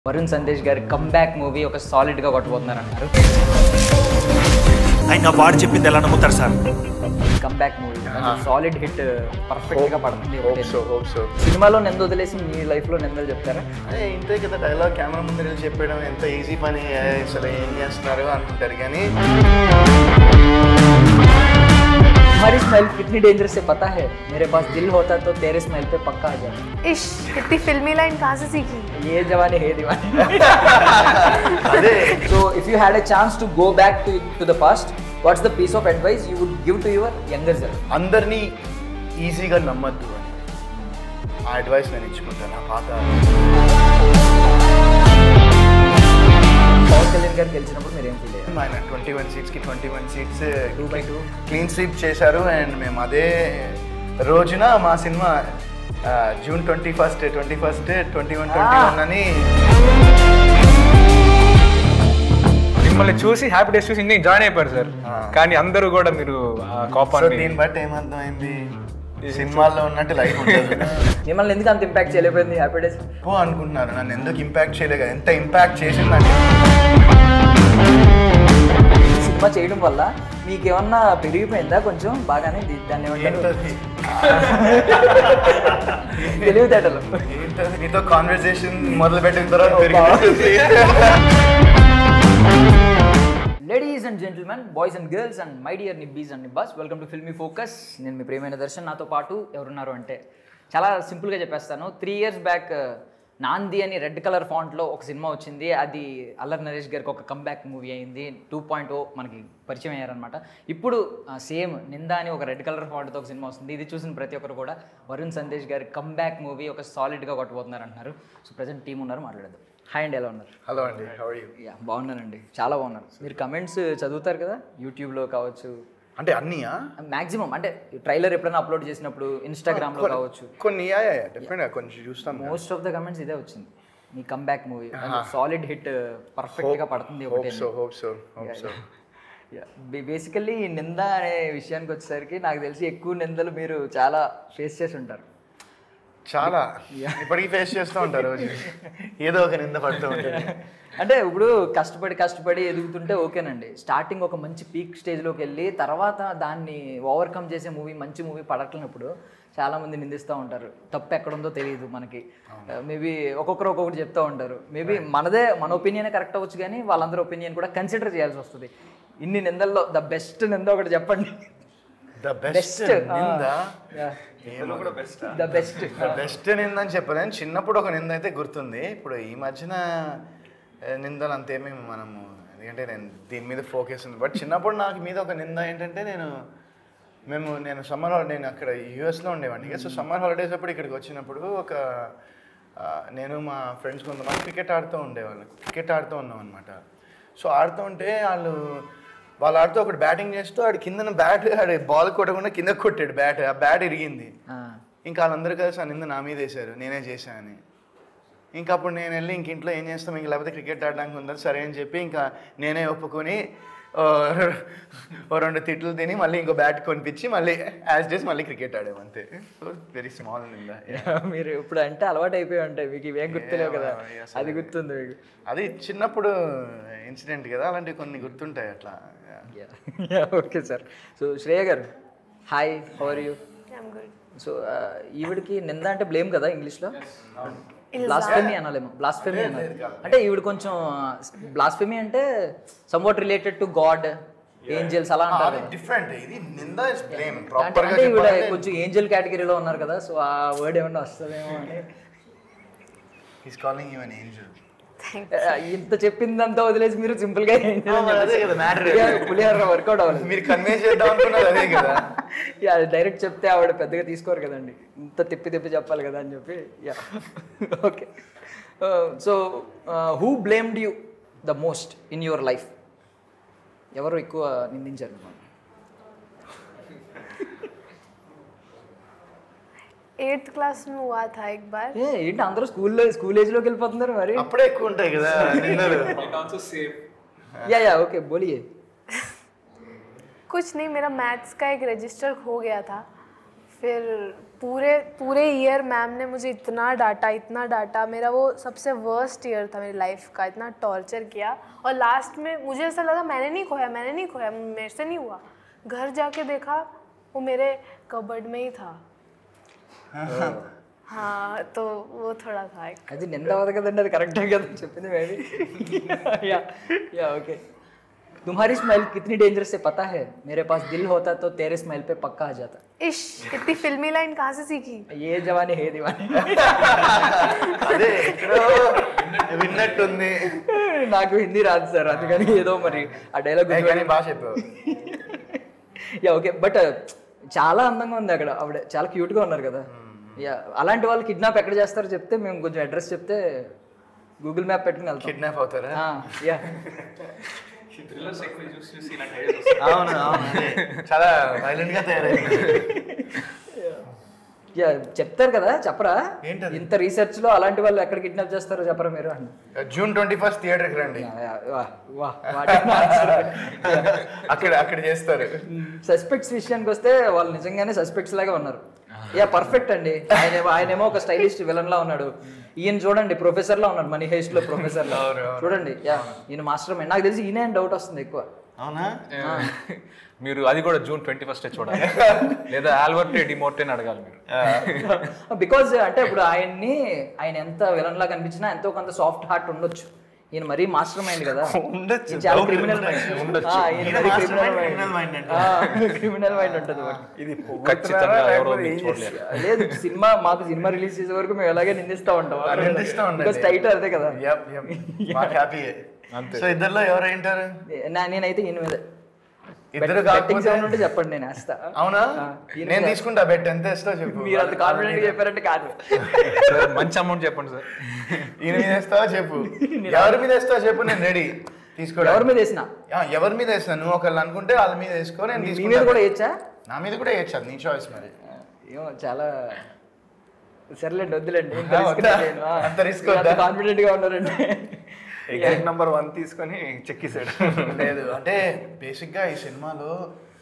వరుణ్ సందేశ్ గారి comeback movie ఒక solid గా కొట్టబోతున్నారు అన్నారు అయినా వాడు చెప్పింది ఎలా నమ్ముతారు sir comeback movie solid hit perfect గా పడుతుంది హోప్ సో హోప్ సో సినిమాలో నింద వదిలేసి మీ లైఫ్ లో నిందలు చెప్తారా అదే ఇంతే కదా డైలాగ్ కెమెరా ముందు వెళ్ళి చెప్పడం ఎంత ఈజీ పని ఏ, అసలు ఏం చేస్తున్నారు అనుకుంటారు కానీ हमारी स्माइल कितनी डेंजरस है पता है मेरे पास दिल होता तो तेरे स्माइल पे पक्का आ जाए इश इतनी फिल्मी लाइन कहाँ से सीखी ये जवानी है दीवानी అదే so if you had a chance to go back to to the past what's the piece of advice you would give to your younger self అందరినీ ఈజీగా నమ్మద్దు అని ఆ అడ్వైస్ నేను ఇచ్చుకుంటాను నా పాత పవన్ కళ్యాణ్ గారు గెలిచినప్పుడు మీరు ఏం ఫీల్ అయ్యారు ఆయన ట్వంటీ వన్ సీట్స్కి twenty one seats two by two clean sweep చేశారు అండ్ మేము అదే రోజున మా సినిమా ఆ, June twenty first twenty first twenty one twenty one అని మిమ్మల్ని చూసి హ్యాపీ డేస్ చూసి ఇండియన్ జాయిన్ అయిపోయారు సార్ ఆ. కానీ అందరూ కూడా మీరు ఆ సో కోపాన్ని దీన్ని బట్టి ఏమర్థమైంది సినిమాల్లో ఉన్నట్టు లైఫ్ ఉంటుంది మిమ్మల్ని ఎందుకు అంత ఇంపాక్ట్ చేయలేకపోయింది హ్యాపీ డేస్ ఎక్కువ అనుకుంటున్నారు నన్ను ఎందుకు ఇంపాక్ట్ చేయలేదు ఎంత ఇంపాక్ట్ చేసిందంటే సినిమా చేయడం వల్ల మీకు ఏమన్నా పెరిగిపోయిందా కొంచెం బాగానే ది- దాన్ని ఏమంటారు ఏంటది? తెలివితేటలు ఏంటది? నీతో కాన్వర్సేషన్ మొదలు పెట్టిన తర్వాత పెరిగింది. Ladies and gentlemen boys and girls and my dear nibbies and nibbas welcome to Filmy Focus నేను మీ ప్రియమైన దర్శన్ నాతో పాటు ఎవరున్నారు అంటే చాలా సింపుల్గా చెప్పేస్తాను త్రీ ఇయర్స్ బ్యాక్ నాంది అని రెడ్ కలర్ ఫాంట్లో ఒక సినిమా వచ్చింది అది అల్లర్ నరేష్ గారికి ఒక కంబ్యాక్ మూవీ అయింది టూ పాయింట్ ఓ మనకి పరిచయం అయ్యారనమాట ఇప్పుడు సేమ్ నిందా అని ఒక రెడ్ కలర్ ఫాంట్తో ఒక సినిమా వస్తుంది ఇది చూసిన ప్రతి ఒక్కరు కూడా వరుణ్ సందేశ్ గారి కంబ్యాక్ మూవీ ఒక సాలిడ్గా కొట్టబోతున్నారు అంటున్నారు సో ప్రజెంట్ టీం ఉన్నారు మాట్లాడదు హాయ్ అండి ఎలా ఉన్నారు హలో అండి హౌ ఆర్ యూ యా బాగున్నానండి చాలా బాగున్నారు మీరు కమెంట్స్ చదువుతారు కదా యూట్యూబ్లో కావచ్చు అంటే అన్నీయా మాక్సిమం అంటే ట్రైలర్ ఎప్పుడైనా అప్లోడ్ చేసినప్పుడు ఇన్స్టాగ్రామ్లో కావచ్చు కొన్ని డెఫినెట్ కొంచెం చూస్తాం మోస్ట్ ఆఫ్ ద కమెంట్స్ ఇదే వచ్చింది మీ కమ్బ్యాక్ మూవీ సాలిడ్ హిట్ పర్ఫెక్ట్గా పడుతుంది హోప్ ఒకటి so hope so hope so basically నింద అనే విషయానికి వచ్చేసరికి నాకు తెలిసి ఎక్కువ నిందలు మీరు చాలా ఫేస్ చేసి ఉంటారు చాలా ఇప్పటికీ ఫేస్ చేస్తూ ఉంటారు రోజు ఏదో ఒక నింద పడుతూ ఉంటుంది అంటే ఇప్పుడు కష్టపడి కష్టపడి ఎదుగుతుంటే ఓకేనండి స్టార్టింగ్ ఒక మంచి పీక్ స్టేజ్లోకి వెళ్ళి తర్వాత దాన్ని ఓవర్కమ్ చేసే మూవీ మంచి మూవీ పడట్లేనప్పుడు చాలా మంది నిందిస్తూ ఉంటారు తప్పు ఎక్కడుందో తెలియదు మనకి మేబీ ఒక్కొక్కరు ఒక్కొక్కటి చెప్తూ ఉంటారు మేబీ మనదే మన ఒపీనియన్ కరెక్ట్ అవ్వచ్చు కానీ వాళ్ళందరి ఒపీనియన్ కూడా కన్సిడర్ చేయాల్సి వస్తుంది ఇన్ని నిందల్లో ద బెస్ట్ నింద ఒకటి చెప్పండి ద బెస్ట్ నింద ద బెస్ట్ బెస్ట్ నింద అని చెప్పలేను చిన్నప్పుడు ఒక నింద అయితే గుర్తుంది ఇప్పుడు ఈ మధ్యన ఏ, నిందలు అంతేమీ మనము ఎందుకంటే నేను దీని మీద ఫోకస్ ఉంది బట్ చిన్నప్పుడు నాకు మీద ఒక నింద ఏంటంటే నేను మేము నేను సమ్మర్ హాలిడే నేను అక్కడ యూఎస్లో ఉండేవాడిని సో సమ్మర్ హాలిడేస్ అప్పుడు ఇక్కడికి వచ్చినప్పుడు ఒక ఆ, నేను మా ఫ్రెండ్స్ కొంతమంది క్రికెట్ ఆడుతూ ఉండేవాళ్ళు క్రికెట్ ఆడుతూ ఉన్నాం అనమాట సో ఆడుతూ ఉంటే వాళ్ళు వాళ్ళు ఆడుతూ ఒకటి బ్యాటింగ్ చేస్తూ ఆడు కింద బ్యాట్ ఆడు బాల్ కొట్టకుండా కింద కొట్టాడు బ్యాట్ ఆ బ్యాట్ ఇరిగింది ఇంకా వాళ్ళందరూ కలిసి ఆ నింద నా మీద వేశారు నేనే చేశానని ఇంకా అప్పుడు నేను వెళ్ళి ఇంక ఇంట్లో ఏం చేస్తాం ఇంక లేకపోతే క్రికెట్ ఆడడానికి ఉందని సరే అని చెప్పి ఇంకా నేనే ఒప్పుకొని ఓ ఓ రెండు తిట్లు తిని మళ్ళీ ఇంకో బ్యాట్ కొనిపించి మళ్ళీ యాజ్ డేస్ మళ్ళీ క్రికెట్ ఆడాము అంతే సో వెరీ స్మాల్ నింద మీరు ఇప్పుడు అంటే అలవాటు అయిపోయి ఉంటాయి మీకు ఇవేం గుర్తులేవు కదా Yeah, yes, అది గుర్తుంది మీకు అది చిన్నప్పుడు ఇన్సిడెంట్ కదా అలాంటివి కొన్ని గుర్తుంటాయి అట్లా ఓకే సార్ సో శ్రేయ గారు hi how are you I'm good. So ఈవిడికి నింద అంటే బ్లేమ్ కదా ఇంగ్లీష్లో బ్లాస్ఫెమీ అనాలేమో బ్లాస్ఫెమీ అనాలి అంటే ఈవిడ కొంచెం బ్లాస్ఫెమీ అంటే somewhat related to god angels అలా అంటారు కదా. డిఫరెంట్ ఇది నింద ఇస్ బ్లేమ్ అంటే ప్రాపర్ గా అంటే ఈవిడ చెప్పాలంటే కొంచెం ఏంజల్ కేటగిరీలో ఉన్నారు కదా సో ఆ వర్డ్ ఏమన్నా వస్తుందేమో అని he's calling you an angel ఆ, ఇంత చెప్పిందంతా వదిలేసి మీరు సింపుల్ గా angel అని అదే కదా matter. చెప్పేసి, పులిహోర వర్కౌట్ అవ్వాలి మీరు కన్వే చేద్దాం అనుకున్నది అదే కదా యా డైరెక్ట్ చెప్తే ఆవిడ పెద్దగా తీసుకోరు కదండి ఇంత తిప్పి తిప్పి చెప్పాలి కదా అని చెప్పి yeah okay so who blamed you the most in your life ఎవరు ఎక్కువ నిందించారు మిమ్మల్ని? एट्थ क्लास में हुआ था एक बार ఏ ఏంటి అందరూ స్కూల్లో స్కూల్ ఏజ్లోకి వెళ్ళిపోతున్నారు మరి అప్పుడే ఎక్కువ ఉంటాయి కదా నిందలు యా యా ఓకే బోలియే कुछ नहीं मेरा मैथ्स का एक रजिस्टर खो गया था फिर पूरे पूरे ईयर मैम ने मुझे इतना डांटा इतना डांटा मेरा वो सबसे वर्स्ट ईयर था मेरी लाइफ का इतना टॉर्चर किया और लास्ट में मुझे ऐसा लगा मैंने नहीं खोया मैंने नहीं खोया मेरे से नहीं हुआ घर जाके देखा वो मेरे कबर्ड में ही था हाँ तो वो थोड़ा था एक అది నింద అవ్వదు కదండి అది కరెక్టే కదా చెప్పింది మేబీ యా యా ఓకే तुम्हारी स्माइल कितनी डेंजरस है पता है मेरे पास दिल होता तो तेरे स्माइल पे पक्का आ जाता इश इतनी फिल्मी लाइन कहाँ से सीखी ఏ జవాని హే దివాని అదే ఎక్కడో విన్నట్టుంది నాకు హిందీ రాదు సార్ అందుకని ఏదో మరి ఆ డైలాగ్ ఏ, కానీ బాగా చెప్పావు యా ఓకే బట్ చాలా అందంగా ఉంది అక్కడ ఆవిడ చాలా క్యూట్ గా ఉన్నారు కదా యా అలాంటి వాళ్ళు కిడ్నాప్ ఎక్కడ చేస్తారో చెప్తే మేము కొంచెం అడ్రస్ చెప్తే గూగుల్ మ్యాప్ పెట్టుకుని వెళ్తాం కిడ్నాప్ అవుతారా యా అవును అవును అదే. చాలా వైలెంట్ గా తయారైంది యా చెప్తారు కదా చెప్పరా ఏంటది? ఇంత రీసెర్చ్ లో అలాంటి వాళ్ళు ఎక్కడ కిడ్నాప్ చేస్తారో చెప్పరా మీరు అని జూన్ ట్వంటీ ఫస్ట్ థియేటర్కి రండి అక్కడ అక్కడ చేస్తారు సస్పెక్ట్స్ విషయానికి వస్తే వాళ్ళు నిజంగానే సస్పెక్ట్స్ లాగా ఉన్నారు యా పర్ఫెక్ట్ అండి ఆయన ఆయనేమో ఒక స్టైలిస్ట్ విలన్ లా ఉన్నాడు ఈయన చూడండి ప్రొఫెసర్ లా ఉన్నాడు మనీ హేస్ట్ లో ప్రొఫెసర్ లా చూడండి యా ఈయన మాస్టర్ మైండ్ నాకు తెలిసి ఈయనే డౌట్ వస్తుంది ఎక్కువ అవునా మీరు అది కూడా జూన్ ట్వంటీ ఫస్ట్ చూడాలి లేదా ఆల్బర్ట్ డిమోర్టెన్ అడగాలి మీరు బికాజ్ అంటే ఇప్పుడు ఆయన్ని ఆయన ఎంత విలన్ లా కనిపించినా ఎంతో కొంత సాఫ్ట్ హార్ట్ ఉండొచ్చు ఈయన మరీ మాస్టర్ మైండ్ కదా ఉండొచ్చు. ఈయన చాలా Doubt క్రిమినల్ ఉండొచ్చు. మైండ్ ఈయన ఈయన మరీ master criminal mind, criminal mind mind అంటే. క్రిమినల్ మైండ్ ఉంటుంది మరి. ఇది ఖచ్చితంగా ఎవరో మీరు చూడలేరు లేదు సినిమా మాకు సినిమా రిలీజ్ చేసే వరకు మేము ఎలాగే నిందిస్తూ ఉంటాం నిందిస్తూ ఉండండి. బికాస్ టైట్ అదే కదా Yep, yep. మాకు హ్యాపీ అంతే. సో ఇద్దరిలో ఎవరు ఏంటారు నా- నేనైతే ఈయన మీద ఇద్దరు బెట్టింగ్ కాకపోతే సౌండ్ ఉంటే చెప్పండి నేను వేస్తా అవునా ఆ, ఈయన నేను మీద. తీసుకుంటా బెట్ ఎంత ఇస్తావు చెప్పు మీరు అంత కాన్ఫిడెంట్ గా చెప్పారంటే కాదు సార్ మంచి అమౌంట్ చెప్పండి సార్ ఈయన మీద వేస్తావా చెప్పు ఎవరి మీద వేస్తావా చెప్పు నేను రెడీ తీసుకోవడానికి ఎవరి మీద వేసిన ఆ, ఎవరి మీద వేస్తా నువ్వు ఒకళ్ళు అనుకుంటే వాళ్ళ మీద వేసుకో నేను మీ మీద తీసుకుంటా కూడా వేయచ్చా నా మీద కూడా వేయచ్చు నీ చాయిస్ మరి ఏమో చాలా సర్లేండి వద్దులేండి ఇంత ఆ, risk వద్దా? నేను, ఆ, అంత risk మీరు అంత వద్దా? కాన్ఫిడెంట్ గా ఉన్నారండి ఎగ్జాక్ట్ నెంబర్ వన్ తీసుకొని చెక్కిసాడు లేదు అంటే బేసిక్గా ఈ సినిమాలో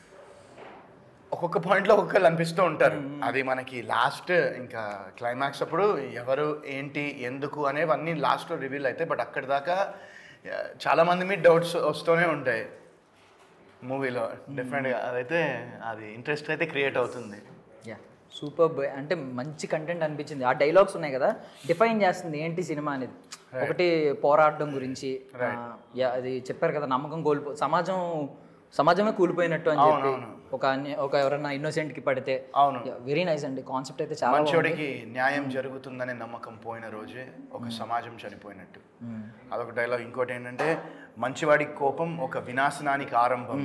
ఒక్కొక్క పాయింట్లో ఒక్కొక్కరు అనిపిస్తూ ఉంటారు అది మనకి లాస్ట్ ఇంకా క్లైమాక్స్ అప్పుడు ఎవరు ఏంటి ఎందుకు అనేవన్నీ లాస్ట్లో రివీల్ అవుతాయి బట్ అక్కడి దాకా ఆ, చాలా మంది మీద డౌట్స్ వస్తూనే ఉంటాయి మూవీలో డెఫినెట్గా అదైతే అది ఇంట్రెస్ట్ అయితే క్రియేట్ అవుతుంది యా సూపర్ అంటే మంచి కంటెంట్ అనిపించింది ఆ డైలాగ్స్ ఉన్నాయి కదా డిఫైన్ చేస్తుంది ఏంటి సినిమా అనేది ఒకటి పోరాడడం గురించి ఆ, యా అది చెప్పారు కదా నమ్మకం కోల్పో సమాజం సమాజమే కూలిపోయినట్టు అని చెప్పి అవునవును. ఒక అన్య- ఒక ఎవరన్నా innocent కి పడితే అవును. వెరీ నైస్ అండి కాన్సెప్ట్ అయితే చాలా బాగుంది. మంచోడికి న్యాయం జరుగుతుందనే నమ్మకం పోయిన రోజే ఒక సమాజం చనిపోయినట్టు అదొక డైలాగ్ ఇంకోటి ఏంటంటే మంచివాడి కోపం ఒక వినాశనానికి ఆరంభం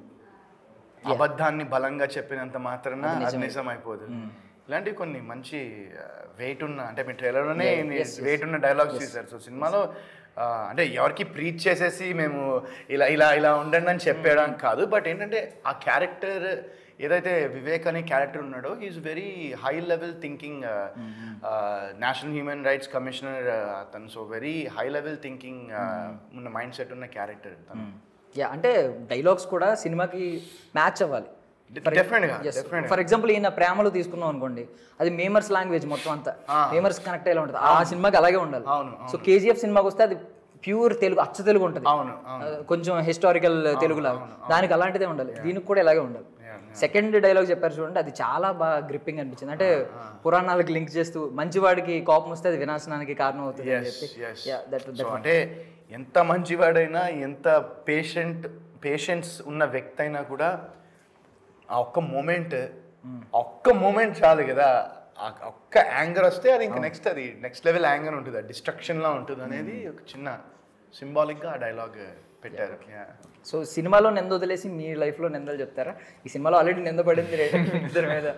అబద్ధాన్ని బలంగా చెప్పినంత మాత్రాన అది నిజం అయిపోదు ఇలాంటివి కొన్ని మంచి వెయిట్ ఉన్న అంటే మీ ట్రైలర్లోనే వెయిట్ ఉన్న డైలాగ్స్ తీశారు సో సినిమాలో ఆ, అంటే ఎవరికి ప్రీచ్ చేసేసి మేము ఇలా ఇలా ఇలా ఉండండి అని చెప్పేయడం కాదు బట్ ఏంటంటే ఆ క్యారెక్టర్ ఏదైతే వివేక్ అనే క్యారెక్టర్ ఉన్నాడో is very high level thinking national human rights commissioner తను so very high level thinking ఉన్న మైండ్ సెట్ ఉన్న క్యారెక్టర్ తను యా అంటే డైలాగ్స్ కూడా సినిమాకి మ్యాచ్ అవ్వాలి Definitely గా, definitely గా. ఫర్ ఎగ్జాంపుల్ ఈయన ప్రేమలో తీసుకున్నాం అనుకోండి అది మేమర్స్ లాంగ్వేజ్ మొత్తం అంతా మేమర్స్ కనెక్ట్ అయ్యేలా ఉంటుంది ఆ సినిమాకి అలాగే ఉండాలి అవును, సో కేజీఎఫ్ సినిమాకి వస్తే అది ప్యూర్ తెలుగు అచ్చ తెలుగు ఉంటుంది అవును, అవును. ఆ, కొంచెం హిస్టారికల్ తెలుగు లాగా దానికి అలాంటిదే ఉండాలి దీనికి కూడా ఇలాగే ఉండాలి సెకండ్ డైలాగ్ చెప్పారు చూడండి అది చాలా బాగా గ్రిప్పింగ్ అనిపించింది అంటే పురాణాలకు లింక్ చేస్తూ మంచివాడికి కోపం వస్తే అది వినాశనానికి కారణం అవుతుంది అని Yes, చెప్పి yes. Yeah, that- సో అంటే ఎంత మంచివాడైనా ఎంత పేషెంట్ పేషెన్స్ ఉన్న వ్యక్తి అయినా కూడా ఆ ఒక్క మూమెంట్ ఒక్క మూమెంట్ చాలు కదా ఆ ఒక్క యాంగర్ వస్తే అది ఇంకా నెక్స్ట్ అది నెక్స్ట్ లెవెల్ యాంగర్ ఉంటుంది అది డిస్ట్రక్షన్లా ఉంటుంది అనేది ఒక చిన్న సింబాలిక్గా ఆ డైలాగ్ పెట్టారు Yeah. సో సినిమాలో నింద వదిలేసి మీ లైఫ్లో నిందలు చెప్తారా ఈ సినిమాలో ఆల్రెడీ నింద పడింది రే- ఇద్దరి మీద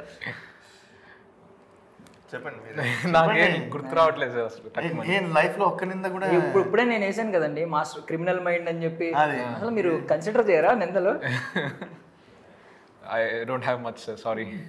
చెప్పండి మీరు. నాకేం గుర్తు రావట్లేదు సార్ అసలు ఏ- ఏం లైఫ్లో ఒక్క నింద కూడా ఇప్పుడు ఇప్పుడే నేను వేసాను కదండి మాస్టర్ క్రిమినల్ మైండ్ అని చెప్పి అది. అసలు మీరు కన్సిడర్ చేయరా నిందలు I don't have much sir sorry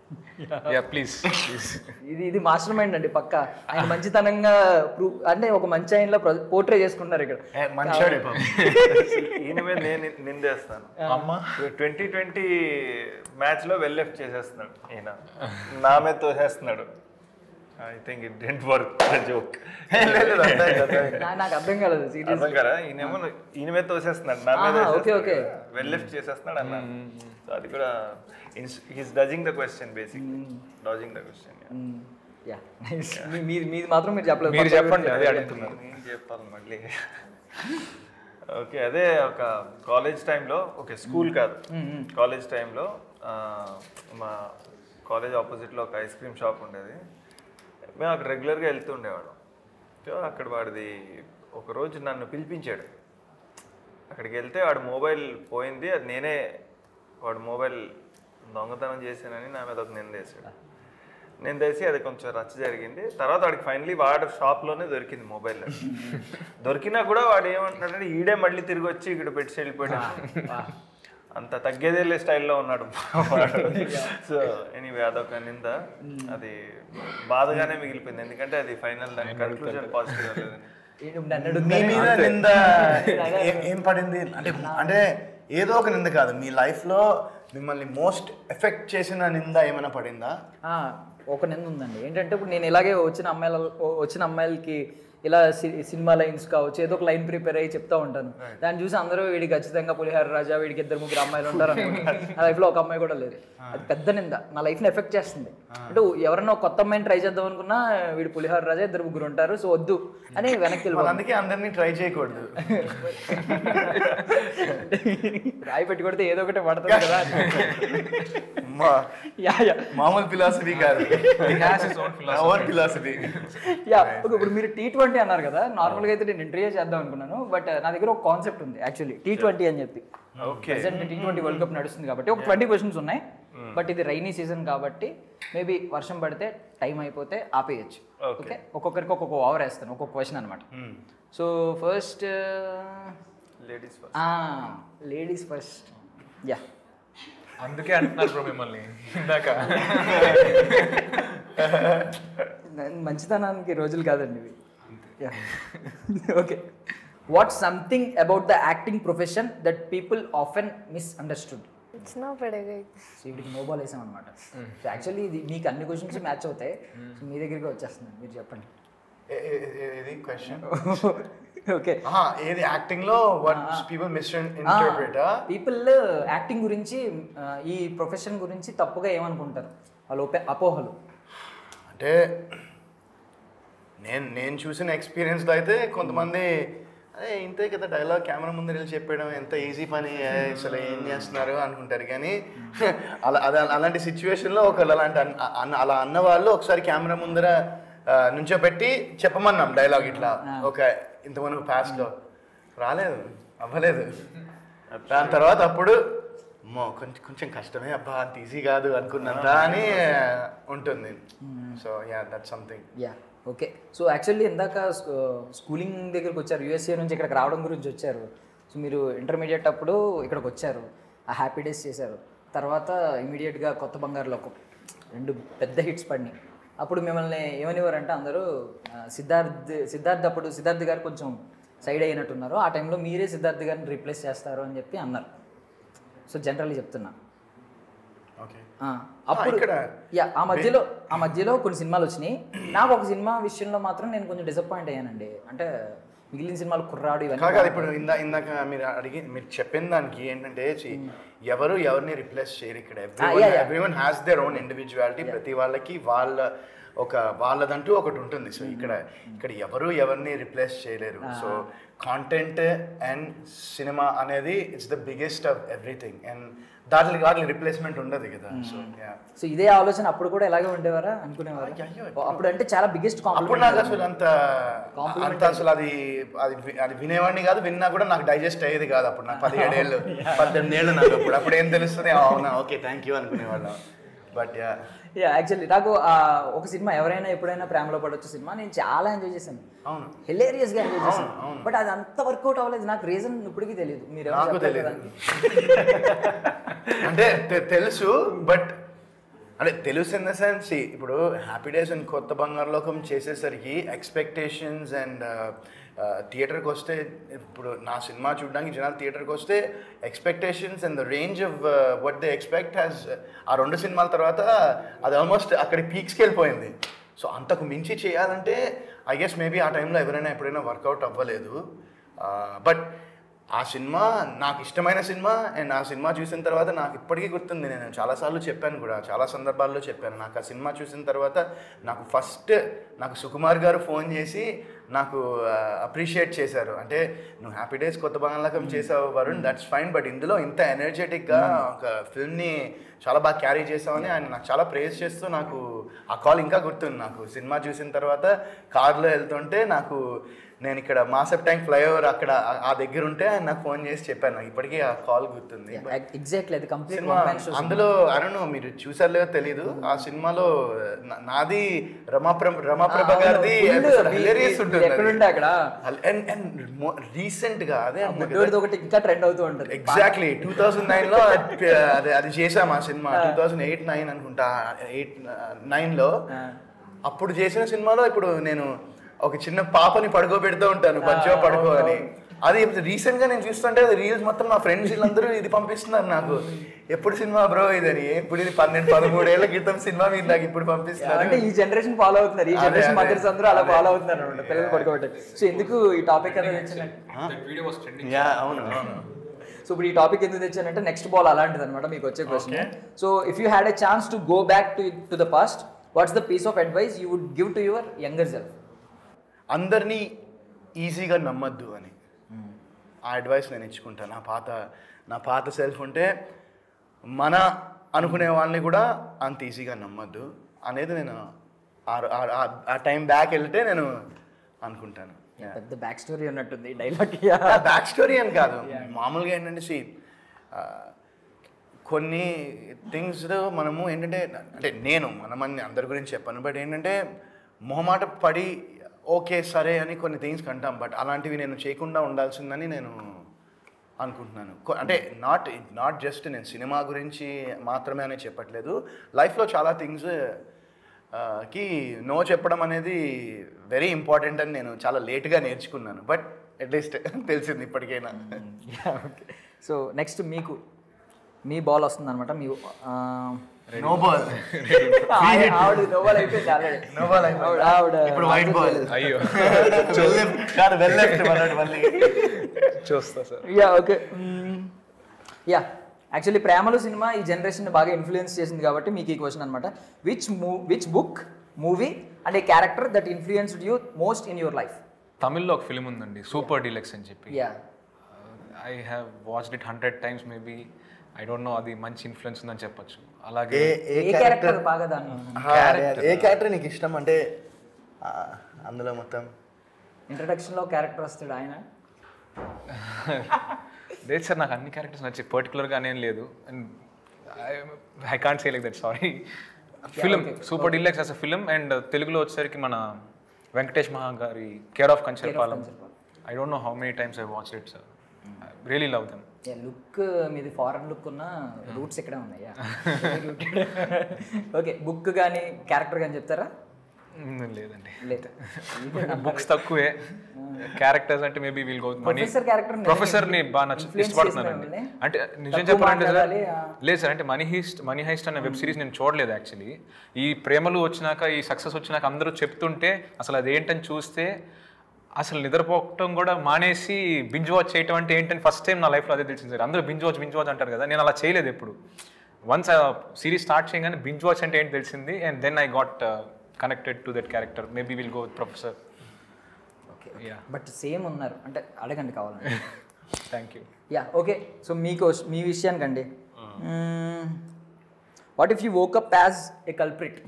yeah please please ఇది ఇది మాస్టర్ మైండ్ అండి పక్క ఆయన మంచితనంగా ప్రూవ్ అంటే ఒక మంచి ఆయనలో పోర్ట్రే చేసుకుంటున్నారు ఇక్కడ ఏ, మంచోడే పాపం. ఈయన మీద నేను నిందేస్తాను అమ్మ ట్వంటీ ట్వంటీ మ్యాచ్ లో వెల్ లెఫ్ట్ చేసేస్తున్నాడు ఈయన నా మీద తోసేస్తున్నాడు I think it didn't work joke నా- నాకు అర్థం కాలేదు సీరియస్ అర్థం కదా ఈయనేమో ఈయన మీద తోసేస్తున్నాడు నా మీద ఆహా, okay, okay. వెల్ లెఫ్ట్ చేసేస్తున్నాడు అన్నాను సో అది కూడా he's dodging the question basic dodging the question yeah nice మీది మీది మాత్రం మీరు చెప్పలేదు మీరు పక్క చెప్పండి అదే వ్యక్తి. అడుగుతున్నాను నేను చెప్పాలి మళ్ళీ ఓకే అదే ఒక కాలేజ్ టైంలో ఓకే స్కూల్ కాదు కాలేజ్ టైంలో మా కాలేజ్ ఆపోజిట్లో ఒక ఐస్ క్రీమ్ షాప్ ఉండేది మేము అక్కడ రెగ్యులర్గా వెళ్తూ ఉండేవాడు సో అక్కడ వాడిది ఒకరోజు నన్ను పిలిపించాడు అక్కడికి వెళ్తే వాడు మొబైల్ పోయింది అది నేనే వాడు మొబైల్ దొంగతనం చేశానని నా మీద ఒక నిందేశాడు నేను తెలిసి అది కొంచెం రచ్చ జరిగింది తర్వాత వాడికి ఫైనలీ వాడు షాప్లోనే దొరికింది మొబైల్ దొరికినా కూడా వాడు ఏమంటున్నాడంటే ఈడే మళ్ళీ తిరిగి వచ్చి ఇక్కడ పెట్టి వెళ్ళిపోయాడు అంత తగ్గేదేలే స్టైల్లో ఉన్నాడు సో ఎనీవే అదొక నింద అది బాధగానే మిగిలిపోయింది ఎందుకంటే అది ఫైనల్ దాని కన్క్లూజన్ పాజిటివ్ లేదని ఏంటి నన్ను మీ అడుగుతున్నారే? మీద నింద ఏ- ఏం పడింది అంటే అంటే ఏదో ఒక నింద కాదు మీ లైఫ్ లో మిమ్మల్ని మోస్ట్ ఎఫెక్ట్ చేసిన నింద ఏమైనా పడిందా ఆ, ఒక నింద ఉందండి ఏంటంటే ఇప్పుడు నేను ఇలాగే వచ్చిన అమ్మాయిల వచ్చిన అమ్మాయిలకి ఇలా సి- సినిమా లైన్స్ కావచ్చు ఏదో ఒక లైన్ ప్రిపేర్ అయ్యి చెప్తా ఉంటాను దాన్ని చూసి అందరూ వీడికి ఖచ్చితంగా పులిహార రాజా వీడికి ఇద్దరు ముగ్గురు అమ్మాయిలు ఉంటారు అనుకుంటారు. నా లైఫ్లో ఒక అమ్మాయి కూడా లేదు అది పెద్ద నింద నా లైఫ్ని ఎఫెక్ట్ చేస్తుంది అంటే ఎవరైనా ఒక కొత్త అమ్మాయిని ట్రై చేద్దాం అనుకున్నా వీడు పులిహార రాజా ఇద్దరు ముగ్గురు ఉంటారు సో వద్దు అని వెనక్కి మరి వెళ్ళిపోతాను అందుకే అందరినీ ట్రై చేయకూడదు రాయి పెట్టి కొడితే ఏదో ఒకటి పడుతుంది కదా మా యా యా మామూలు ఫిలాసఫీ కాదు ఓన్ ఫిలాసఫీ యా ఓకే ఇప్పుడు మీరు టీ ట్వంటీ అన్నారు కదా నార్మల్గా అయితే నేను ఇంటర్వ్యూ చేద్దాం అనుకున్నాను బట్ నా దగ్గర ఒక కాన్సెప్ట్ ఉంది యాక్చువల్లీ టీ ట్వంటీ అని చెప్పి okay present T twenty world cup నడుస్తుంది కాబట్టి ఒక ట్వంటీ క్వశ్చన్స్ ఉన్నాయి బట్ ఇది రైనీ సీజన్ కాబట్టి మేబీ వర్షం పడితే టైం అయిపోతే ఆపేయచ్చు ఓకే ఒక్కొక్కరికి ఒక్కొక్క ఓవర్ వేస్తాను ఒక్కొక్క క్వశ్చన్ అనమాట so first ladies ladies first yeah అందుకే అంటున్నారు బ్రో మిమ్మల్ని ఇందాక మంచితనానికి రోజులు కాదండి ఇవి okay what something about the acting profession that people often misunderstood पूछना पड़ेगा ही। సో వీటికి నో బాల్ వేసాం అనమాట సో యాక్చువల్లీ ఇది మీకు అన్ని క్వశ్చన్స్ మ్యాచ్ అవుతాయి సో మీ దగ్గరికి వచ్చేస్తుంది మీరు చెప్పండి ఇది క్వశ్చన్ ఓకే ఏది యాక్టింగ్ లో what people misinterpret people acting గురించి ఆ, ఈ ప్రొఫెషన్ గురించి తప్పుగా ఏమనుకుంటారు వాళ్ళు ఒపే అపోహలు అంటే నేను నేను చూసిన ఎక్స్పీరియన్స్లో అయితే కొంతమంది అదే ఇంతే కదా డైలాగ్ కెమెరా ముందు వెళ్ళి చెప్పడం ఎంత ఈజీ పని ఏ, అసలు ఏం చేస్తున్నారు అనుకుంటారు కానీ అలా అలా అలాంటి సిచ్యువేషన్లో ఒకళ్ళు అలాంటి అన్న అన్న- అలా అన్న వాళ్ళు ఒకసారి కెమెరా ముందర ఆ, నుంచోబెట్టి చెప్పమన్నాం డైలాగ్ ఇట్లా ఒక ఇంతమంది పాస్ట్లో రాలేదు అవ్వలేదు దాని తర్వాత అప్పుడు అమ్మో కొంచెం కొంచెం కష్టమే అబ్బా అంత ఈజీ కాదు అనుకున్నంత అని ఉంటుంది so yeah that something yeah okay so actually ఇందాక స్కూలింగ్ దగ్గరికి వచ్చారు యూఎస్ఏ నుంచి ఇక్కడికి రావడం గురించి వచ్చారు సో మీరు ఇంటర్మీడియట్ అప్పుడు ఇక్కడికి వచ్చారు ఆ హ్యాపీ డేస్ చేశారు తర్వాత ఇమీడియట్గా కొత్త బంగారులో ఒక రెండు పెద్ద హిట్స్ పడినాయి అప్పుడు మిమ్మల్ని ఏమనివారంటే అందరూ ఆ, సిద్ధార్థ్ సిద్ధార్థ్ అప్పుడు సిద్ధార్థ్ గారు కొంచెం సైడ్ అయినట్టున్నారు ఆ టైంలో మీరే సిద్ధార్థ్ గారిని రీప్లేస్ చేస్తారు అని చెప్పి అన్నారు సో జనరల్లీ చెప్తున్నా ఓకే ఆ, అప్పుడు ఇక్కడ యా ఆ మధ్యలో ఆ మధ్యలో కొన్ని సినిమాలు వచ్చినాయి నాకు ఒక సినిమా విషయంలో మాత్రం నేను కొంచెం డిసప్పాయింట్ అయ్యానండి అంటే మిగిలిన సినిమాలు కుర్రాడు ఇవన్నీ కాదు ఇప్పుడు ఇందా ఇందాక మీరు అడిగి మీరు చెప్పిన దానికి ఏంటంటే చి- ఎవరు ఎవరిని రిప్లేస్ చేయరు ఇక్కడ yeah, yeah. Everyone has their own individuality ప్రతి వాళ్ళకి వాళ్ళ ఒక వాళ్ళదంటూ ఒకటి ఉంటుంది సో ఇక్కడ ఇక్కడ ఎవరు ఎవరిని రిప్లేస్ చేయలేరు సో కాంటెంట్ అండ్ సినిమా అనేది it's the biggest of everything and దాంట్లో వాటికి రిప్లేస్మెంట్ ఉండదు కదా సో యా సో ఇదే ఆలోచన అప్పుడు కూడా ఇలాగే ఉండేవారా అనుకునేవారు అప్పుడు అంటే చాలా బిగ్గెస్ట్ అప్పుడు నాకు అసలు అంత అంత అసలు అది అది వి- అది వినేవాడిని కాదు విన్నా కూడా నాకు డైజెస్ట్ అయ్యేది కాదు అప్పుడు నాకు పదిహేడేళ్ళు పద్దెనిమిది ఏళ్ళు నాకు అప్పుడు అప్పుడు ఏం తెలుస్తుంది ఆ, అవునా ఓకే థ్యాంక్ యూ అనుకునేవాళ్ళం బట్ యా యా యాక్చువల్లీ నాకు ఆ ఒక సినిమా ఎవరైనా ఎప్పుడైనా ప్రేమలో పడవచ్చు సినిమా నేను చాలా ఎంజాయ్ చేశాను అవును హిలేరియస్ గా ఎంజాయ్ చేశాను బట్ అది అంత వర్కౌట్ అవ్వలేదు నాకు రీజన్ ఇప్పటికీ తెలియదు మీరు ఏమైనా నాకు చెప్తారు తెలియదు కదా? అంటే తె- తెలుసు బట్ అంటే తెలుసు ఇన్ ద సెన్స్ ఇప్పుడు happy days and Kotha Bangaru లోకం చేసేసరికి ఎక్స్పెక్టేషన్స్ అండ్ థియేటర్కి వస్తే ఇప్పుడు నా సినిమా చూడడానికి జనాలు థియేటర్కి వస్తే expectations and the range of what they expect has ఆ రెండు సినిమాల తర్వాత అది ఆల్మోస్ట్ అక్కడి పీక్స్కి వెళ్ళిపోయింది సో అంతకు మించి చేయాలంటే ఐ గెస్ మేబీ ఆ టైంలో ఎవరైనా ఎప్పుడైనా వర్కౌట్ అవ్వలేదు బట్ ఆ సినిమా నాకు ఇష్టమైన సినిమా అండ్ ఆ సినిమా చూసిన తర్వాత నాకు ఇప్పటికీ గుర్తుంది నేను చాలాసార్లు చెప్పాను కూడా చాలా సందర్భాల్లో చెప్పాను నాకు ఆ సినిమా చూసిన తర్వాత నాకు ఫస్ట్ నాకు సుకుమార్ గారు ఫోన్ చేసి నాకు అప్రిషియేట్ చేశారు అంటే నువ్వు హ్యాపీ డేస్ కొత్త బంగాళాకం చేసావు వరుణ్ దట్స్ ఫైన్ బట్ ఇందులో ఇంత ఎనర్జెటిక్గా ఒక ఫిల్మ్ని చాలా బాగా క్యారీ చేసామని ఆయన నాకు చాలా ప్రేజ్ చేస్తూ నాకు ఆ కాల్ ఇంకా గుర్తుంది నాకు సినిమా చూసిన తర్వాత కార్లో వెళ్తుంటే నాకు నేను ఇక్కడ మాసప్ ట్యాంక్ ఫ్లైఓవర్ అక్కడ ఆ- ఆ దగ్గర ఉంటే ఆయన నాకు ఫోన్ చేసి చెప్పాను నాకు ఇప్పటికీ ఆ కాల్ గుర్తుంది ఎగ్జాక్ట్లీ అది కంప్లీట్ సినిమా అందులో అను మీరు చూసారు లేదో తెలీదు ఆ సినిమాలో నా- నాది రమాప్రభ రమాప్రభ గారిది హిలేరియస్ ఉంటుంది ఎక్కడుంటే అక్కడ అండ్ అండ్ రీసెంట్ గా అదే అన్నా కదా. ముద్దోడిది ఒకటి ఇంకా ట్రెండ్ అవుతూ ఉంటుంది ఎగ్జాక్ట్లీ టూ థౌజండ్ నైన్ లో అది అది- అది చేసాం ఆ cinema two thousand eight nine అనుకుంటా ఎయిట్ నైన్ లో అప్పుడు చేసిన సినిమాలో ఇప్పుడు నేను ఒక చిన్న పాపని పడుకోబెడుతూ ఉంటాను బజ్జో పడుకో అని అది రీసెంట్ గా నేను చూస్తుంటే అది రీల్స్ మొత్తం మా ఫ్రెండ్స్ వీళ్ళందరూ ఇది పంపిస్తున్నారు నాకు ఎప్పుడు సినిమా బ్రో ఇదని ఇప్పుడు ఇది పన్నెండు పదమూడేళ్ల క్రితం సినిమా మీరు నాకు ఇప్పుడు అంటే పంపిస్తున్నారు ఈ జనరేషన్ ఫాలో అవుతున్నారు ఈ అదే, జనరేషన్ అదే. మదర్స్ అందరూ అలా ఫాలో అవుతున్నారు అనమాట పిల్లలు పడుకోబెట్టారు సో ఎందుకు ఈ టాపిక్ అనేది తెచ్చానంటే వీడియో వాస్ ట్రెండింగ్ యా అవును సో ఇప్పుడు ఈ టాపిక్ ఎందుకు తెచ్చానంటే నెక్స్ట్ బాల్ అలాంటిది అనమాట మీకు వచ్చే question so if you had a chance to go back to to the past what's the piece of advice you would give to your younger self అందరినీ ఈజీగా నమ్మద్దు అని ఆ అడ్వైస్ నేను ఇచ్చుకుంటాను నా పాత నా పాత సెల్ఫ్ ఉంటే మన అనుకునే వాళ్ళని కూడా అంత ఈజీగా నమ్మద్దు అనేది నేను ఆ- ఆ- ఆ- ఆ టైం బ్యాక్ వెళ్తే నేను అనుకుంటాను పెద్ద బ్యాక్ స్టోరీ ఉన్నట్టుంది డైలాగ్ బ్యాక్ స్టోరీ అని కాదు మామూలుగా ఏంటంటే సి కొన్ని థింగ్స్ మనము ఏంటంటే అంటే నేను మనమని అందరి గురించి చెప్పాను బట్ ఏంటంటే మొహమాట పడి ఓకే సరే అని కొన్ని థింగ్స్ కంటాం బట్ అలాంటివి నేను చేయకుండా ఉండాల్సిందని నేను అనుకుంటున్నాను కొ- అంటే నాట్ నాట్ జస్ట్ నేను సినిమా గురించి మాత్రమే అని చెప్పట్లేదు లైఫ్లో చాలా థింగ్స్ కి నో చెప్పడం అనేది వెరీ ఇంపార్టెంట్ అని నేను చాలా లేట్గా నేర్చుకున్నాను బట్ అట్లీస్ట్ తెలిసింది ఇప్పటికైనా సో నెక్స్ట్ మీకు మీ బాల్ వస్తుంది అనమాట మీ ఆ, నో బాల్ ఆవిడ ఆవిడ no ball అయిపోయింది already. నో బాల్ ఆవిడ- ఆవిడ ఇప్పుడు వైట్ బాల్ అయ్యో కాదు వెళ్ళెఫ్ట్ మళ్ళీ చూస్తా sir yeah okay yeah actually Premalu cinema ఈ జనరేషన్ బాగా ఇన్ఫ్లుయెన్స్ చేసింది కాబట్టి మీకు ఈ క్వశ్చన్ అనమాట విచ్ మూ which book movie and a character that influenced you most in your life తమిళ్లో ఒక ఫిలిం ఉందండి సూపర్ డీలక్స్ అని చెప్పి yeah I have watched it hundred times maybe I don't know అది మంచి ఇన్ఫ్లుయెన్స్ ఉందని చెప్పొచ్చు ఏ అలాగే ఏ క్యారెక్టర్ బాగా దాన్ని ఏ క్యారెక్టర్ నీకు ఇష్టం అంటే ఆ, అందులో మొత్తం ఇంట్రడక్షన్లో క్యారెక్టర్ వస్తాడు ఆయన లేదు సార్ నాకు అన్ని క్యారెక్టర్స్ నచ్చి పర్టికులర్గా అనేం లేదు and I can't say like that sorry film Super Deluxe as a film and తెలుగులో వచ్చేసరికి మన వెంకటేష్ మహా గారి care of Kancharapalem I don't know how many times I watch it sir really love them look మీది foreign look ఉన్న roots ఇక్కడే ఉన్నాయా okay book కానీ character కానీ చెప్తారా లేదండి లేదు బుక్స్ తక్కువే క్యారెక్టర్స్ అంటే maybe we'll go money Professor character ని ప్రొఫెసర్ ని బాగా నచ్చ influence ఇష్టపడుతున్నానండి చేసినారండి? అంటే నిజం తక్కువ చెప్పాలంటే సార్ మాట్లాడాలి, ఆ. లేదు సార్ అంటే మనీ హీస్ట్ మనీ హైస్ట్ అనే వెబ్ సిరీస్ నేను చూడలేదు యాక్చువల్లీ ఈ ప్రేమలు వచ్చినాక ఈ సక్సెస్ వచ్చినాక అందరూ చెప్తుంటే అసలు అదేంటని చూస్తే అసలు నిద్రపోవటం కూడా మానేసి బింజ్ వాచ్ చేయటం అంటే ఏంటని ఫస్ట్ టైం నా లైఫ్లో అదే తెలిసింది సార్ అందరూ బింజ్ వాచ్ బింజ్ వాచ్ అంటారు కదా నేను అలా చేయలేదు ఎప్పుడు వన్స్ ఆ సిరీస్ స్టార్ట్ చేయగానే బింజ్ వాచ్ అంటే ఏంటి తెలిసింది and then I got connected to that character maybe will go with professor okay yeah but same ఉన్నారు అంటే అడగండి కావాలంటే thank you yeah okay so మీకు మీ విషయానికండి what if you woke up as a culprit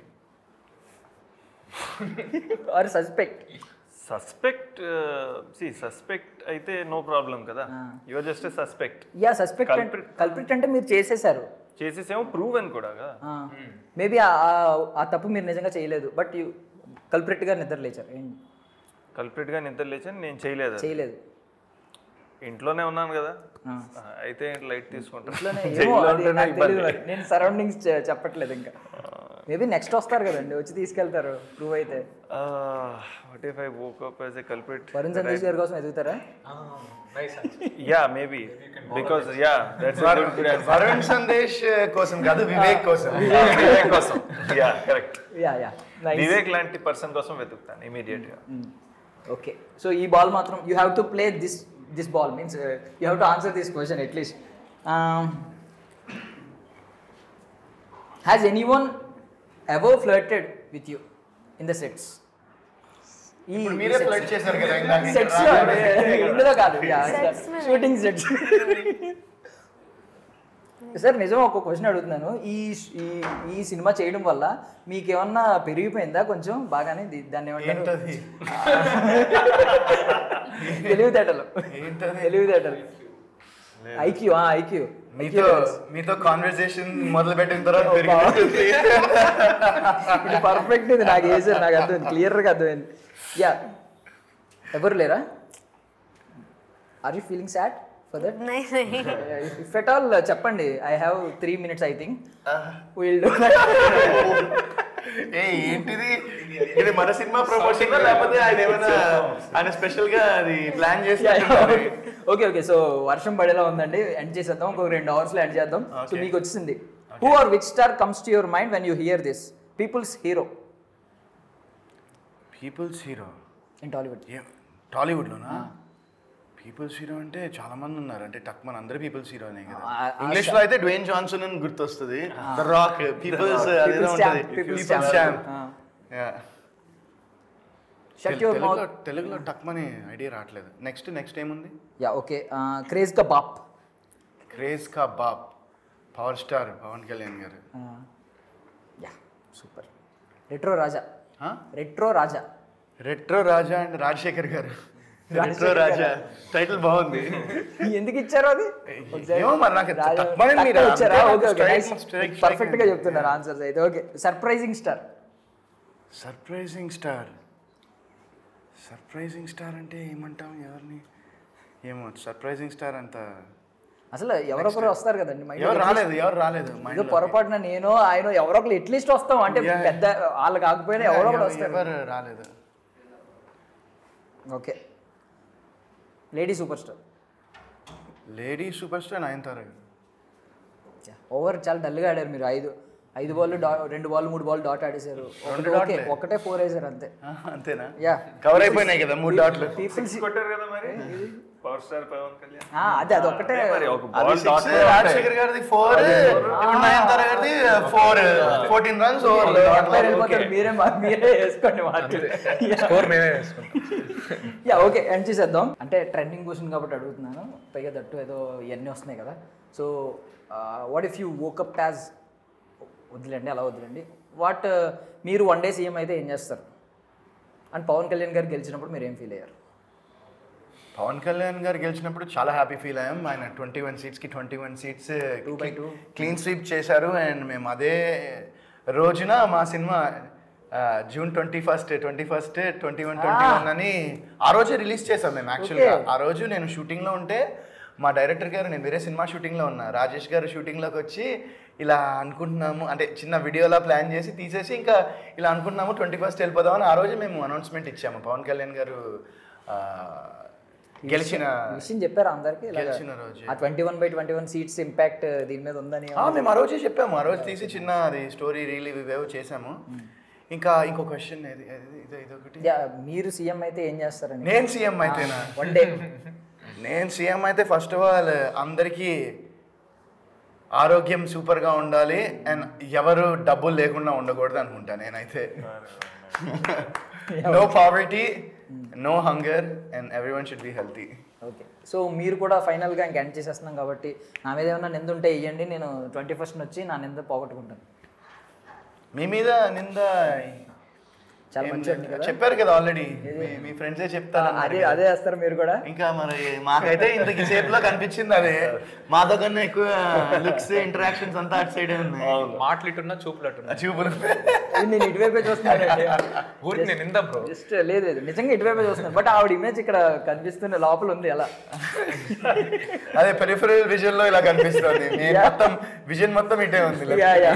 or suspect suspect సి suspect అయితే no problem కదా your just suspect yeah suspect Culprit. Culprit అంటే మీరు చేసేసారు చేసేసేమో ప్రూవెన్ కూడా కదా మేబీ ఆ తప్పు మీరు నిజంగా చేయలేదు బట్ యూ కల్ప్రిట్గా నిద్ర లేచారు ఏం కల్ప్రిట్గా నిద్ర లేచాను నేను చేయలేదు అది. చేయలేదు ఇంట్లోనే ఉన్నాను కదా ఆ. ఆ, అయితే లైట్ తీసుకుంటాను ఇంట్లోనే ఏమో జైల్లో అది ఉంటేనే నాకు ఇబ్బంది తెలియదు మరి. నేను సరౌండింగ్స్ చెప్పట్లేదు ఇంకా ఆ, మేబీ నెక్స్ట్ వస్తారు కదండి వచ్చి తీసుకెళ్తారు ప్రూవ్ అయితే what if I woke up as a culprit Varun Sandesh గారి కోసం ఎదుగుతారా yeah maybe because yeah that's good good Varun Sandesh కోసం కాదు వివేక్ కోసం వివేక్ కోసం yeah correct yeah yeah Vivek లాంటి పర్సన్ కోసం వెతుకుతాను ఇమీడియట్ గా ఓకే సో ఈ బాల్ మాత్రం you have to play this this ball means you have to answer this question at least has anyone ever flirted with you in the sets ఈ ఇప్పుడు మీరే flood చేశారు కదా ఇందాక. సెట్స్ లో ఇందులో కాదు Sets మీద. షూటింగ్ సెట్స్ సార్ నిజం ఒక క్వశ్చన్ అడుగుతున్నాను ఈ ఈ ఈ సినిమా చేయడం వల్ల మీకు ఏమన్నా పెరిగిపోయిందా కొంచెం బాగానే ది- దాన్ని ఏమంటారు ఏంటది తెలివితేటలు ఏంటది? తెలివితేటలు ఐక్యూ ఐక్యూ మీతో మీతో కాన్వర్సేషన్ మొదలు పెట్టిన తర్వాత పెరిగినట్టుంది. ఇది పర్ఫెక్ట్ ఇది నాకు వేసారు నాకు అర్థమైంది క్లియర్గా అర్థమైంది యా ఎవరు లేరా are you feeling sad for that नहीं नहीं ఇఫ్ ఎట్ ఆల్ చెప్పండి I have three minutes I think will do a ఏంటిది ఇది మన సినిమా ప్రమోషన్ లేకపోతే ఆయన ఏమైనా ఆయన స్పెషల్ గా అది ప్లాన్ చేసి ఓకే ఓకే సో వర్షం పడేలా ఉందండి ఎండ్ చేసేద్దాం ఒక రెండు అవర్స్ లో ఎండ్ చేద్దాం సో Okay. మీకు వచ్చింది who are which star comes to your mind when you hear this people's hero people's hero in Tollywood Tollywood లోనా పీపుల్స్ హీరో అంటే చాలా మంది ఉన్నారు అంటే టక్ మన అందరు పీపుల్స్ హీరోనే కదా ఆ- ఆ- ఇంగ్లీష్ లో అయితే డ్వేన్ జాన్సన్ అని గుర్తొస్తుంది ద రాక్ పీపుల్స్ అదేదో People's ఉంటది champ, people's people's champ. Champ Ah. Shut your తెలుగులో మౌత్ తెలుగులో టక్మని ఐడియా రావట్లేదు నెక్స్ట్ నెక్స్ట్ ఏముంది యా ఓకే క్రేజ్ కా బాప్ క్రేజ్ కా బాప్ పవర్ స్టార్ పవన్ కళ్యాణ్ గారు yeah super retro Raja retro Raja retro Raja and Rajasekhar గారు రెట్రో రాజశేఖర్ రాజా టైటిల్ బాగుంది ఎందుకు ఇచ్చారు అది ఏమో మరి నాకు రాజా- తక్కువనే మీరు తక్కువ ఇచ్చారా అంతే okay okay strike- strike- strike perfect గా అయింది. చెప్తున్నారు ఆన్సర్స్ అయితే okay surprising star surprising star surprising star అంటే ఏమంటాం ఎవరిని ఏమో సర్ప్రైజింగ్ స్టార్ అంత అసలు ఎవరొకరు వస్తారు కదండి mind ఎవరు లో. రాలేదు ఎవరు రాలేదు mind ఏదో లోకి. పొరపాటున నేను ఆయన ఎవరో ఒకరు అట్లీస్ట్ వస్తాం అంటే Yeah. పెద్ద వాళ్ళు కాకపోయినా ఎవరో ఒకరు ఎవ- వస్తారు ఎవరు రాలేదు okay lady super star lady super star Nayanthara గారు ఓవర్ చాలా డల్గా ఆడారు మీరు ఐదు ఐదు బాల్ రెండు బాల్ మూడు బాల్ డాట్ ఆడేశారు ఒకటి ఓకే డాట్లే. ఒకటే ఫోర్ వేసారు అంతే ఆహా, అంతేనా యా కవర్ అయిపోయినాయి కదా మూడు డాట్లు పీపుల్స్ కొట్టారు కదా మరి పవర్ స్టార్ పవన్ కళ్యాణ్ అదే అది ఒకటే మరి ఒక అది బాల్ six, రాజశేఖర్ గారిది ఫోర్ ఇప్పుడు నయనతార గారిది four fourteen runs over dot పైన వెళ్ళిపోతారు. మీరే మా- మీరే వేసుకోండి మార్కులు స్కోర్ మేమే వేసుకుంటాం యా ఓకే ఎండ్ చేసేద్దాం అంటే ట్రెండింగ్ క్వశ్చన్ కాబట్టి అడుగుతున్నాను పైగా దట్టు ఏదో ఇవన్నీ వస్తున్నాయి కదా so what if you woke up as వదిలేండి అలా వదిలేండి వాట్ మీరు వన్ డే సీఎం అయితే ఏం చేస్తారు అండ్ పవన్ కళ్యాణ్ గారు గెలిచినప్పుడు మీరు ఏం ఫీల్ అయ్యారు పవన్ కళ్యాణ్ గారు గెలిచినప్పుడు చాలా హ్యాపీ ఫీల్ అయ్యాం ఆయన ట్వంటీ వన్ సీట్స్కి twenty one seats Two by two. Clean sweep చేశారు అండ్ మేము అదే రోజున మా సినిమా ఆ, June twenty first twenty first twenty one twenty one అని ఆ రోజే రిలీజ్ చేసాం మేము యాక్చువల్గా Okay. ఆ రోజు నేను షూటింగ్లో ఉంటే మా డైరెక్టర్ గారు నేను వేరే సినిమా షూటింగ్లో ఉన్నా రాజేష్ గారు షూటింగ్లోకి వచ్చి ఇలా అనుకుంటున్నాము అంటే చిన్న వీడియోలా ప్లాన్ చేసి తీసేసి ఇంకా ఇలా అనుకుంటున్నాము ట్వంటీ ఫస్ట్ వెళ్ళిపోదామని ఆ రోజే మేము అనౌన్స్మెంట్ ఇచ్చాము పవన్ కళ్యాణ్ గారు ఆ, గెలిచిన ఈ విషయం చెప్పారు అందరికి గెలిచిన రోజే. ఆ twenty one by twenty one seats impact దీని మీద ఉందని ఆ, మేము ఆ రోజే చెప్పాము ఆ రోజు తీసి చిన్న అది స్టోరీ రీల్ ఇవి ఇవేవో చేసాము ఇంకా ఇంకో క్వశ్చన్ ఇది ఇది ఇదొకటి యా మీరు సీఎం అయితే ఏం చేస్తారండి నేను సీఎం అయితేనా వన్ డే నేను సీఎం అయితే ఫస్ట్ ఆఫ్ ఆల్ అందరికీ ఆరోగ్యం సూపర్గా ఉండాలి అండ్ ఎవరు డబ్బులు లేకుండా ఉండకూడదు అనుకుంటా నేనైతే no poverty no hunger and everyone should be healthy okay so మీరు కూడా ఫైనల్గా ఇంక ఎండ్ చేసేస్తున్నాం కాబట్టి నా మీద ఏమైనా నింద ఉంటే ఇవ్వండి నేను ట్వంటీ ఫస్ట్ వచ్చి నా నింద పోగొట్టుకుంటాను మీ మీద నింద చాలా ఏం మంచిది లేదు. కదా? చెప్పారు కదా ఆల్రెడీ మీ ఫ్రెండ్సే చెప్తారు అదే అదే వేస్తారు మీరు కూడా ఇంకా మరి మాకైతే ఇంతకి సేపు లో కనిపించింది అదే మాతో కన్నా ఎక్కువ లుక్స్ ఇంటరాక్షన్స్ అంతా అటు సైడే ఉన్నాయి మాటలు ఇటున్నా చూపులు అటున్నా చూపులు నేను ఇటువైపే చూస్తున్నానండి ఊరికి నేను ఇందా బ్రో జస్ట్ లేదు లేదు నిజంగా ఇటువైపే చూస్తున్నాను బట్ ఆవిడ ఇమేజ్ ఇక్కడ కనిపిస్తున్న లోపల ఉంది ఎలా అదే పెరిఫరల్ విజన్ లో ఇలా కనిపిస్తుంది మీ మొత్తం విజన్ మొత్తం ఇటే ఉంది yeah yeah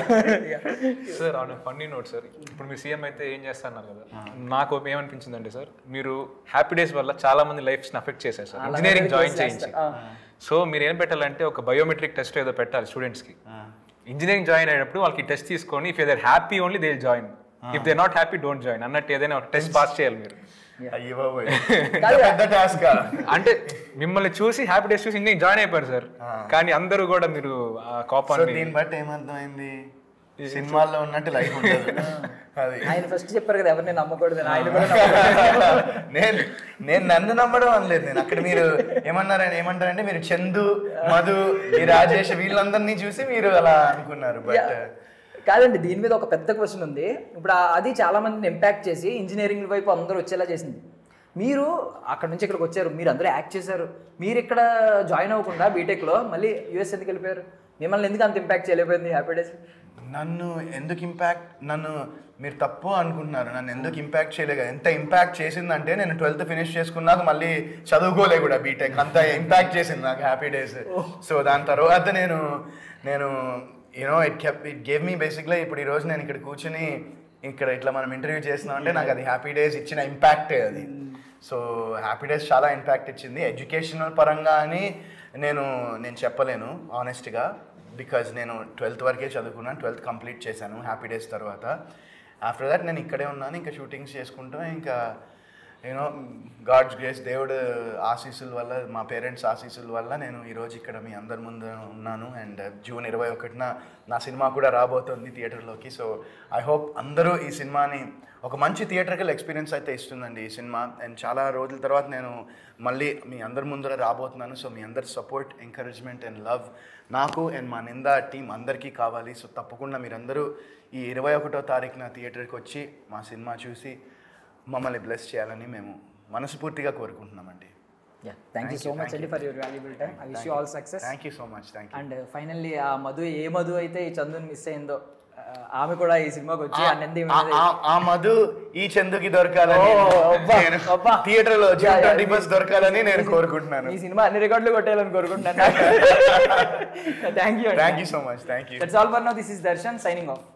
sir on funny note sir ఇప్పుడు మీరు సీఎం అయితే ఏం చేస్తున్నారు కదా నాకు ఏమనిపించిందంటే సార్ మీరు హ్యాపీ డేస్ వల్ల చాలా మంది లైఫ్స్ అఫెక్ట్ చేశారు సార్ ఇంజనీరింగ్ జాయిన్ చేయించి సో మీరు ఏం పెట్టాలంటే ఒక బయోమెట్రిక్ టెస్ట్ ఏదో పెట్టాలి స్టూడెంట్స్ కి ఇంజనీరింగ్ జాయిన్ అయినప్పుడు వాళ్ళకి టెస్ట్ తీసుకొని if they happy only they join if they not happy don't join అన్నట్టు ఏదైనా ఒక టెస్ట్ పాస్ చేయాలి మీరు అయ్యో బాబోయ్. ఇంత పెద్ద టాస్క్ అంటే మిమ్మల్ని చూసి హ్యాపీ డేస్ చూసి ఇంజనీరింగ్ జాయిన్ అయిపోయారు సార్ కానీ అందరూ కూడా మీరు ఆ సో కోపాన్ని దీన్ని బట్టి ఏమర్థమైంది సినిమాల్లో ఉన్నట్టు లైఫ్ ఉంటుంది అది ఆయన ఫస్ట్ చెప్పారు కదా ఎవరిని నమ్మకూడదు అని. ఆయన కూడా నమ్మకూడదు. నేను నేను నన్ను నమ్మడం అనలేదు నేను అక్కడ మీరు ఏమన్నారని ఏమంటారంటే మీరు చందు మధు ఈ రాజేష్ వీళ్ళందరినీ చూసి మీరు అలా అనుకున్నారు బట్ కాదండి దీని మీద ఒక పెద్ద క్వశ్చన్ ఉంది ఇప్పుడు ఆ- అది చాలా మందిని ఇంపాక్ట్ చేసి ఇంజనీరింగ్ వైపు అందరూ వచ్చేలా చేసింది మీరు అక్కడ నుంచి ఇక్కడికి వచ్చారు మీరు అందరూ యాక్ట్ చేశారు మీరు ఇక్కడ జాయిన్ అవ్వకుండా బీటెక్లో మళ్ళీ యూఎస్ ఎందుకు వెళ్ళిపోయారు మిమ్మల్ని ఎందుకు అంత ఇంపాక్ట్ చేయలేకపోయింది హ్యాపీ డేస్ నన్ను ఎందుకు ఇంపాక్ట్ నన్ను మీరు తప్పు అనుకుంటున్నారు నన్ను ఎందుకు ఇంపాక్ట్ చేయలేదు ఎంత ఇంపాక్ట్ చేసిందంటే నేను ట్వెల్త్ ఫినిష్ చేసుకున్నాక మళ్ళీ చదువుకోలే కూడా బీటెక్ అంత ఇంపాక్ట్ చేసింది నాకు హ్యాపీ డేస్ సో దాని తర్వాత నేను నేను you know it kept it gave me basically ఇప్పుడు ఈ రోజు నేను ఇక్కడ కూర్చుని ఇక్కడ ఇట్లా మనం ఇంటర్వ్యూ చేస్తున్నాం అంటే నాకు అది హ్యాపీ డేస్ ఇచ్చిన ఇంపాక్టే అది సో హ్యాపీ డేస్ చాలా ఇంపాక్ట్ ఇచ్చింది ఎడ్యుకేషనల్ పరంగా అని నేను నేను చెప్పలేను ఆనెస్ట్గా బికాజ్ నేను ట్వెల్త్ వరకే చదువుకున్నాను ట్వెల్త్ కంప్లీట్ చేశాను హ్యాపీ డేస్ తర్వాత ఆఫ్టర్ దట్ నేను ఇక్కడే ఉన్నాను ఇంకా షూటింగ్స్ చేసుకుంటూ ఇంకా యూనో గాడ్స్ గ్రేస్ దేవుడు ఆశీస్సుల వల్ల మా పేరెంట్స్ ఆశీస్సుల వల్ల నేను ఈరోజు ఇక్కడ మీ అందరి ముందు ఉన్నాను అండ్ జూన్ ఇరవై ఒకటిన నా సినిమా కూడా రాబోతుంది థియేటర్లోకి సో ఐ హోప్ అందరూ ఈ సినిమాని ఒక మంచి థియేటర్కల్ ఎక్స్పీరియన్స్ అయితే ఇస్తుందండి ఈ సినిమా అండ్ చాలా రోజుల తర్వాత నేను మళ్ళీ మీ అందరి ముందర రాబోతున్నాను సో మీ అందరి సపోర్ట్ ఎంకరేజ్మెంట్ అండ్ లవ్ నాకు అండ్ మా నిందా టీం అందరికీ కావాలి సో తప్పకుండా మీరందరూ ఈ ఇరవై ఒకటో తారీఖున థియేటర్కి వచ్చి మా సినిమా చూసి మమ్మల్ని బ్లెస్ చేయాలని మేము మనస్ఫూర్తిగా కోరుకుంటున్నామండి థ్యాంక్ యూ సో మచ్ అండి for your valuable time I wish you all success thank you so much thank you and finally ఆ మధు ఏ మధు అయితే ఈ చందుని మిస్ అయిందో ఆ, ఆమె కూడా ఈ సినిమాకి వచ్చి ఆ నంది ఆ- ఆ- ఆ మధు ఈ చందుకి దొరకాలని ఓ, అబ్బా, నేను అబ్బా. థియేటర్ లో యా, యా, ట్వంటీ మీ- ఫస్ట్ దొరకాలని నేను కోరుకుంటున్నాను ఈ సినిమా అన్ని రికార్డులు కొట్టేయాలని కోరుకుంటున్నాను thank you thank you so much thank you that's all for now this is Darshan signing of